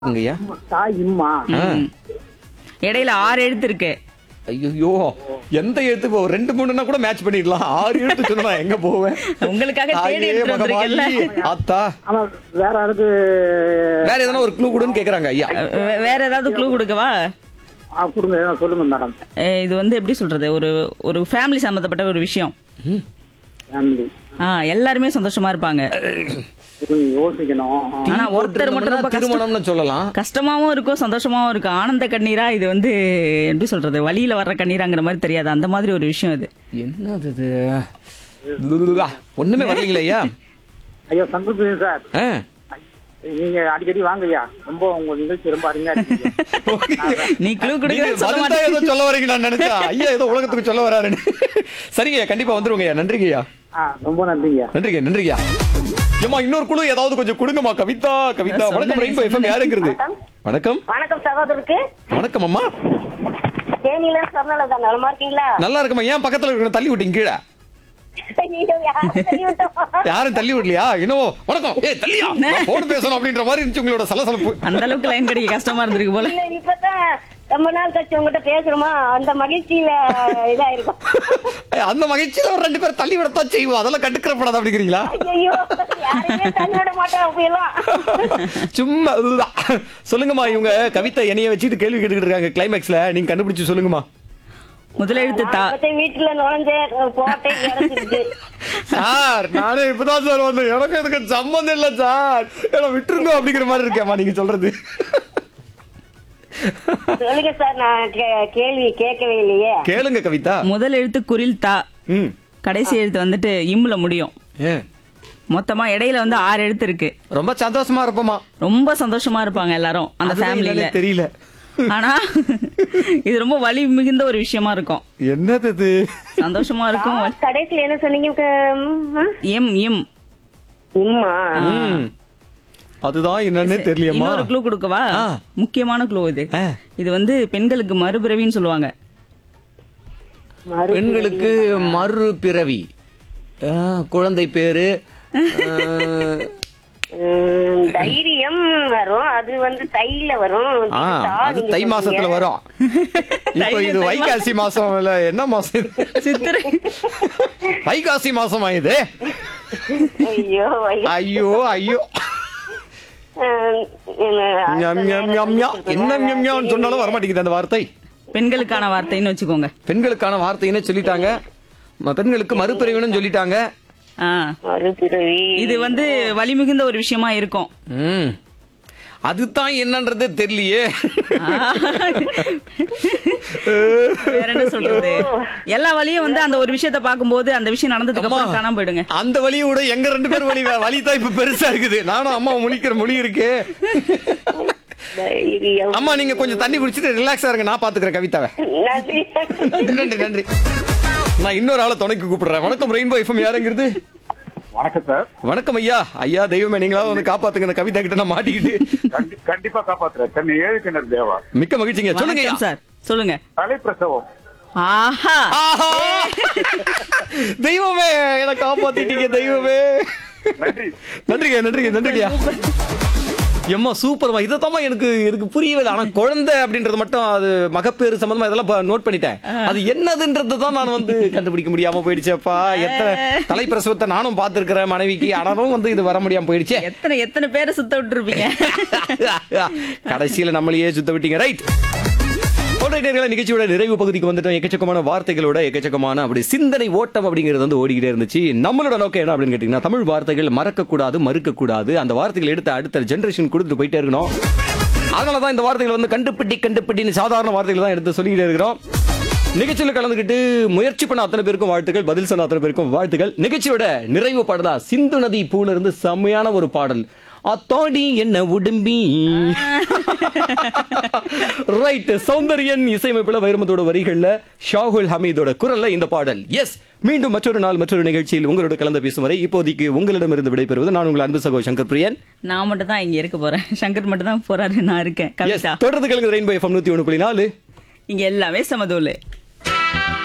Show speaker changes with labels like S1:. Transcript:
S1: ஐயா
S2: தாய் இம்மா
S3: ம். இடையில ஆறு எழுத்து இருக்கு
S1: ஐயோ எந்த எழுத்து இப்போ ஒரு ரெண்டு மூணுன்னா கூட மேட்ச் பண்ணிடலாம் ஆறு எழுத்து சொன்னா நான் எங்க போவேன்
S3: உங்களுக்காக தேடி
S1: தாயே
S3: எடுத்து வந்திருக்கேன்ல
S1: மகமாயி, ஆத்தா
S2: ஆனா வேற யாருக்கு
S1: வேற எதனா ஒரு க்ளூ கொடுன்னு கேக்குறாங்க ஐயா
S3: வே- வேற ஏதாவது க்ளூ கொடுக்கவா
S2: ஆ, கொடுங்க ஏதாவது சொல்லுங்க மேடம்
S3: அஹ் இது வந்து எப்படி சொல்றது ஒரு ஒரு ஃபேமிலி சம்பந்தப்பட்ட ஒரு விஷயம்
S2: ஃபேமிலி
S3: ஆ எல்லாருமே சந்தோஷமா இருப்பாங்க
S2: கொஞ்சம் யோசிக்கணும்
S3: ஆனா ஒருத்தர் மட்டும் ரொம்ப கஷ்டம்
S1: திருமணம்னு சொல்லலாம்
S3: கஷ்டமாவும் இருக்கும் சந்தோஷமாவும் இருக்கும் ஆனந்த கண்ணீரா இது வந்து எப்படி சொல்றது வழியில வர்ற கண்ணீராங்கிற மாதிரி தெரியாது அந்த மாதிரி ஒரு விஷயம் இது
S1: என்னது இது லுலுலா. ஒண்ணுமே வரலீங்களே ஐயா
S2: ஐயா சங்கர் சார்
S1: ஆ.
S2: நீங்க அடிக்கடி வாங்க ஐயா ரொம்ப உங்க நிகழ்ச்சி ரொம்ப அருமையா இருக்கு
S3: நீ க்ளூ
S1: நீங்க
S3: கொடுக்க சொல்ல
S1: பதில் தான் ஏதோ
S3: மாட்டேன்
S1: சொல்ல வரீங்க நான் நினைச்சேன் ஐயா ஏதோ உலகத்துக்கு சொல்ல வராருன்னு சரிங்க ஐயா கண்டிப்பா வந்துருங்க ஐயா நன்றிங்க ஐயா
S2: ஆ, ரொம்ப நன்றிங்க
S1: நன்றிங்க நன்றிங்க ஏமா இன்னொரு குழு ஏதாவது கொஞ்சம் கொடுங்கம்மா கவிதா கவிதா வணக்கம் ரெயின்போ எஃப்எம் யாருங்கிறது வணக்கம்
S4: வணக்கம் சகோதரருக்கு
S1: வணக்கம் அம்மா
S4: தேனியில சொன்னல நலமா இருக்கீங்களா
S1: நல்லா இருக்குமா ஏன் பக்கத்துல இருக்கிற தள்ளி விட்டீங்க கீழே
S4: ஐயோ, யாரும் தெரிய விட்டோம்.
S1: யாரும் தள்ளி விடலையா என்னவோ வணக்கம் ஏய் தள்ளியா போன் பேசணும் அப்படின்ற மாதிரி இருந்துச்சு உங்களோட சலசலப்பு
S3: அந்த அளவுக்கு லைன் கிடைக்க கஷ்டமா இருந்திருக்கு போல
S4: இல்ல இப்பதான் ரொம்ப நாள் கழிச்சு உங்ககிட்ட பேசுறோமா அந்த மகிழ்ச்சியில இதாயிருக்கும்
S1: ஏய், அந்த மகிழ்ச்சியில ஒரு ரெண்டு பேர் தள்ளி விடத்தான் செய்வோம் அதெல்லாம் கட்டுக்கிறப்படாது அப்படிங்கிறீங்களா
S4: ஐயோ யாரையுமே தள்ளி விட மாட்டோம் அப்படியெல்லாம்
S1: சும்மா இதுதான். சொல்லுங்கம்மா இவங்க கவிதை என்னைய வச்சுட்டு கேள்வி கேட்டுக்கிட்டு இருக்காங்க கிளைமேக்ஸ்ல நீங்க கண்டுபிடிச்சு சொல்லுங்கம்மா
S3: முதல் எழுத்து தா
S4: நான் வீட்டுல நுழைஞ்சேன் போட்டேன் இறந்துருக்கு
S1: சார் நானே இப்பதான் சார் வந்தேன் எனக்கு இதுக்கு சம்மந்தம் இல்ல சார் ஏன்னா விட்டுருங்க அப்படிங்கிற மாதிரி இருக்கேம்மா நீங்க சொல்றது
S4: சொல்லுங்க சார் நான் கே- கேள்வி கேட்கவே இல்லையே
S1: கேளுங்க கவிதா
S3: முதல் எழுத்து குரில் தா
S1: ம்
S3: கடைசி எழுத்து வந்துட்டு இம்ல முடியும்
S1: ஏன்
S3: மொத்தமா இடையில வந்து ஆறு எழுத்து இருக்கு
S1: ரொம்ப சந்தோஷமா இருப்போமா
S3: ரொம்ப சந்தோஷமா இருப்பாங்க எல்லாரும் அந்த
S1: அதுதான்
S3: ஃபேமிலில
S1: என்னன்னே தெரியல
S3: ஆனா இது ரொம்ப வலி மிகுந்த ஒரு விஷயமா இருக்கும்
S1: என்னது இது
S3: சந்தோஷமா இருக்கும்
S4: கடைசியில என்ன சொன்னீங்க ம்,
S3: எம் எம்
S4: இம்மா
S1: ம். அதுதான் என்னன்னே தெரியலையம்மா
S3: இன்னொரு க்ளூ கொடுக்கவா
S1: ஆ.
S3: முக்கியமான க்ளூ இது
S1: ஆ.
S3: இது வந்து பெண்களுக்கு மறுபிறவின்னு சொல்லுவாங்க
S4: மறு-
S1: பெண்களுக்கு மறுபிறவி ஆ, குழந்தை பேரு ஆ,
S4: ம், தைரியம் வரும் அது வந்து தையில வரும்
S1: ஆ,
S4: தா
S1: அது
S4: நீங்க
S1: தை மாசத்துல
S4: சொன்னீங்க.
S1: வரும் இப்போ இது
S3: தை
S1: வைகாசி மாசம் இல்ல என்ன மாசம் இது?
S3: சித்திரை
S1: வைகாசி மாசமா இது
S4: ஐயோ ஐயோ.
S1: ஐயோ ஐயோ
S4: ம், ம்,
S1: ஞம், ஞம், ஞம், ஞம். என்ன ஞம், ஞம்னு சொன்னாலும் வரமாட்டேங்குது அந்த வார்த்தை
S3: பெண்களுக்கான வார்த்தைன்னு வச்சுக்கோங்க
S1: பெண்களுக்கான வார்த்தைன்னு சொல்லிட்டாங்க ம- பெண்களுக்கு மறுபிறவின்னு சொல்லிட்டாங்க
S3: ஆ.
S4: மறுபிறவி
S3: இது வந்து வலி மிகுந்த ஒரு விஷயமா இருக்கும்
S1: ம் அதுதான் என்னன்றதே தெரியலையே
S3: வேற என்ன சொல்றது எல்லா வழியும் வந்து அந்த ஒரு விஷயத்த பாக்கும்போது அந்த விஷயம் நடந்ததுக்கு அப்புறம்
S1: அம்மா,
S3: காணாம போயிடுங்க
S1: அந்த வழியை விட எங்க ரெண்டு பேர் வழி வழி தான் இப்ப பெருசா இருக்குது நானும் அம்மா முழிக்கிற மொழி இருக்கு
S4: தைரியம்
S1: அம்மா நீங்க கொஞ்சம் தண்ணி குடிச்சிட்டு ரிலாக்ஸா இருங்க நான் பாத்துக்கிறேன் கவிதாவை
S4: நன்றி
S1: நன்றி நன்றி நான் இன்னொரு ஆளை துணைக்கு கூப்பிடுறேன் வணக்கம் ரெயின்போ எஃப்எம் யாருங்கிறது
S2: வணக்கம் சார்
S1: வணக்கம் ஐயா ஐயா தெய்வமே நீங்களாவது வந்து காப்பாத்துங்க இந்த கவிதா கிட்ட நான் மாட்டிக்கிட்டு
S5: கண்டி- கண்டிப்பா காப்பாத்துறேன் சென்னை ஏழு கிணறு தேவா
S1: மிக்க மகிழ்ச்சிங்க சொல்லுங்க ஐயா
S3: வணக்கம் சார் சொல்லுங்க
S5: தலைப்பிரசவம்
S3: ஆஹா
S1: ஆஹா தெய்வமே என்ன காப்பாத்திட்டீங்க தெய்வமே
S5: நன்றி
S1: நன்றிங்க நன்றிங்க நன்றிங்க எம்மா சூப்பர்மா இதைத்தாம்மா எனக்கு எனக்கு புரியவே இல்லை ஆனா குழந்தை அப்படின்றது மட்டும் அது மகப்பேறு சம்பந்தமா இதெல்லாம் நோட் பண்ணிட்டேன் அது என்னதுன்றது தான் நான் வந்து கண்டுபிடிக்க முடியாம போயிடுச்சேப்பா எத்தனை தலைப்பிரசவத்தை நானும் பார்த்திருக்கிறேன் மனைவிக்கு ஆனாலும் வந்து இது வர முடியாம போயிடுச்சே
S3: எத்தனை எத்தனை பேரை சுத்த விட்டுருப்பீங்க
S1: கடைசியில நம்மளையே சுத்த விட்டீங்க ரைட் நேர்களை நிகழ்ச்சியோட நிறைவு பகுதிக்கு வந்துட்டோம் எக்கச்சக்கமான வார்த்தைகளோட எக்கச்சக்கமான அப்படி சிந்தனை ஓட்டம் அப்படிங்கிறது வந்து ஓடிக்கிட்டே இருந்துச்சு நம்மளோட நோக்கம் என்ன அப்படின்னு கேட்டீங்கன்னா தமிழ் வார்த்தைகள் மறக்கக்கூடாது மறுக்கக்கூடாது அந்த வார்த்தைகள் எடுத்து அடுத்த ஜென்ரேஷன் கொடுத்துட்டு போயிட்டே இருக்கணும் அதனாலதான் இந்த வார்த்தைகள் வந்து கண்டுபிடி கண்டுபிடின்னு சாதாரண வார்த்தைகள் தான் எடுத்து சொல்லிக்கிட்டே இருக்கிறோம் நிகழ்ச்சியில் கலந்துக்கிட்டு முயற்சி பண்ண அத்தனை பேருக்கும் வாழ்த்துக்கள் பதில் சொன்ன அத்தனை பேருக்கும் வாழ்த்துக்கள் நிகழ்ச்சியோட நிறைவு பாடலா சிந்து நதி பூல இருந்து செம்மையான ஒரு பாடல் அத்தாடி என்ன உடும்பி ரைட் சௌந்தரியன் இசையமைப்புல வைரமத்தோட வரிகள்ல ஷாகுல் ஹமீதோட குரல்ல இந்த பாடல் எஸ் மீண்டும் மற்றொரு நாள் மற்றொரு நிகழ்ச்சியில் உங்களோட கலந்து பேசும் வரை இப்போதைக்கு உங்களிடமிருந்து விடைபெறுவது நான் உங்கள் அன்பு சகோ சங்கர் பிரியன்
S3: நான் மட்டும் தான் இங்க இருக்க போறேன் சங்கர் மட்டும் தான் போறாரு நான் இருக்கேன்
S1: எஸ்
S3: கவிதா
S1: தொடர்ந்து கலந்து ரெயின்போ எஃப்எம் நூத்தி ஒன்று புள்ளி நாலு
S3: இங்க எல்லாமே சமதூலு